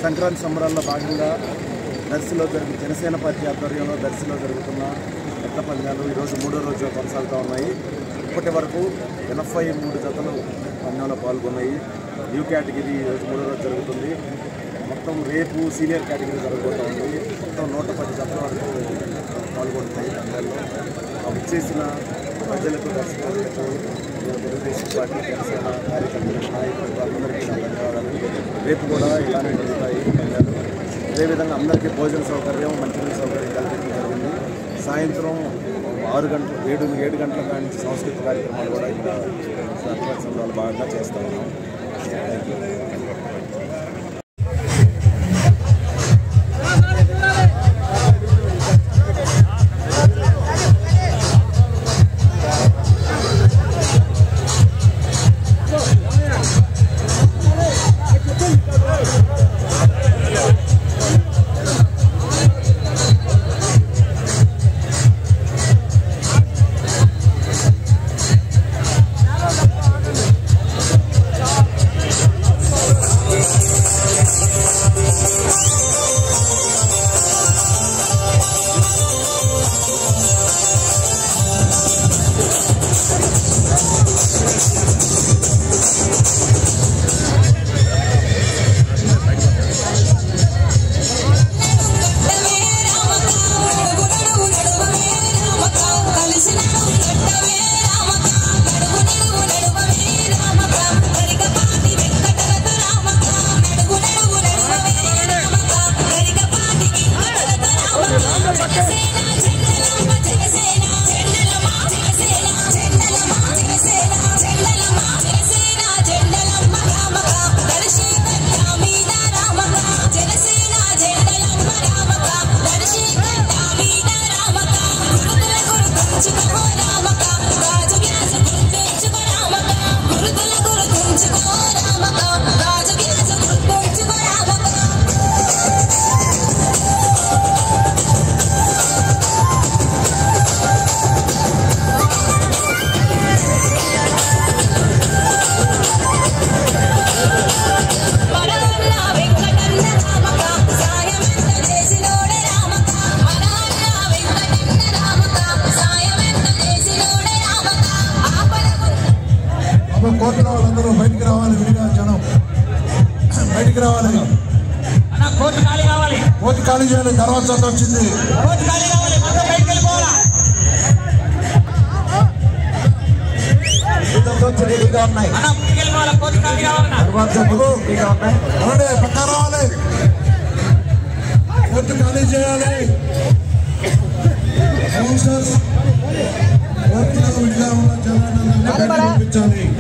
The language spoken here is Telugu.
సంక్రాంతి సంబరాల్లో భాగంగా దర్శిలో జరుగు జనసేన పార్టీ ఆధ్వర్యంలో దర్శిలో జరుగుతున్న ఎట్ల పందాలు ఈరోజు మూడో రోజు కొనసాగుతూ ఉన్నాయి ఇప్పటి వరకు ఎనభై మూడు జతలు పందాల్లో పాల్గొన్నాయి న్యూ కేటగిరీ ఈరోజు మూడో రోజు జరుగుతుంది మొత్తం రేపు సీనియర్ కేటగిరీ జరగబోతూ ఉంది మొత్తం నూట పది జతల వరకు పాల్గొంటున్నాయి పందాల్లో ఆ వచ్చేసిన ప్రజలకు దర్శకులకు తెలుగుదేశం పార్టీ జనసేన కార్యకర్తలకు నాయకులకు అందరికీ నా ధన్యవాదాలు రేపు కూడా ఇలానే జరుగుతాయి పందాలు అదేవిధంగా అందరికీ భోజన సౌకర్యం మంచినీళ్ళ సౌకర్యం కల్పించడం జరిగింది సాయంత్రం ఆరు గంటలు ఏడు ఏడు గంటల కాడి నుంచి సాంస్కృతిక కార్యక్రమాలు కూడా ఇక్కడ సంక్రాంతి సంబరాలు బాగా చేస్తా ఉన్నాం థ్యాంక్ యూ అప్పుడు కోర్టులో వాళ్ళందరూ బయటికి రావాలి విడిగా జనం బయటికి రావాలి అన్న కోర్టు ఖాళీ కావాలి కోర్టు ఖాళీ చేయాలి తర్వాత చట్ట వచ్చింది కోర్టు ఖాళీ కావాలి మొత్తం బయటకు వెళ్ళిపోవాలా రెడీగా ఉన్నాయి అన్న ముందుకు వెళ్ళిపోవాలా కోర్టు ఖాళీ కావాలన్నా తర్వాత సభ్యులు రెడీగా ఉన్నాయి అవునండి పక్క రావాలి కోర్టు ఖాళీ చేయాలి కౌన్సిలర్స్ కోర్టులో విడిగా ఉన్న జనాన్ని బయటకు పంపించాలి